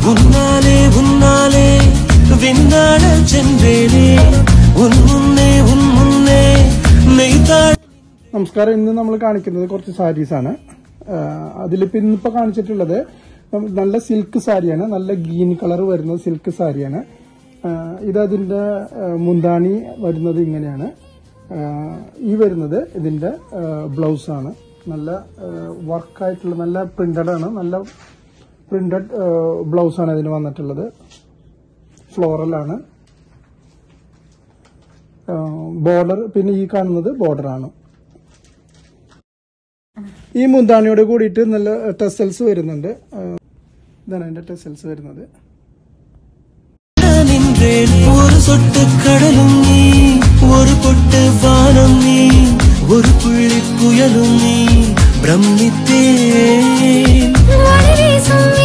உன்னாலே உன்னாலே விண்ணாட சென்றேனே உன் മുന്നേ ഉൻ മുന്നേ നെയ്താഴ നമസ്കാരം ഇന്ന് നമ്മൾ കാണിക്കുന്നത് കുറച്ച് സാരീസ് ആണ് അതിലിപ്പോ ഇന്നിപ്പോ കാണിച്ചിട്ടുള്ളത് നല്ല സിൽക്ക് സാരിയാണ് നല്ല ഗ്രീൻ കളർ വരുന്ന സിൽക്ക് സാരിയാണ് ആ, ഇത് അതിന്റെ ആ, മുന്താണി വരുന്നത് ഇങ്ങനെയാണ് ആ, ഈ വരുന്നത് ഇതിന്റെ ബ്ലൗസ് ആണ് നല്ല വർക്കായിട്ടുള്ള നല്ല പ്രിന്റഡ് ആണ് നല്ല പ്രിന്റഡ് ബ്ലൗസ് ആണ് ഇതിന് വന്നിട്ടുള്ളത് ഫ്ലോറൽ ആണ് ബോർഡർ പിന്നെ ഈ കാണുന്നത് ബോർഡർ ആണ് ഈ മുന്താണിയോട് കൂടിയിട്ട് നല്ല ടെസൽസ് വരുന്നുണ്ട് ആ, ഇതാണ് അതിന്റെ ടെസൽസ് വരുന്നത് நின்றேன் ஒரு சொட்டு கடலும் நீ ஒரு பொட்டு வானம் நீ ஒரு புள்ளி புயலும் நீ பிரமித்தேன் വളരെ സൗമ്യ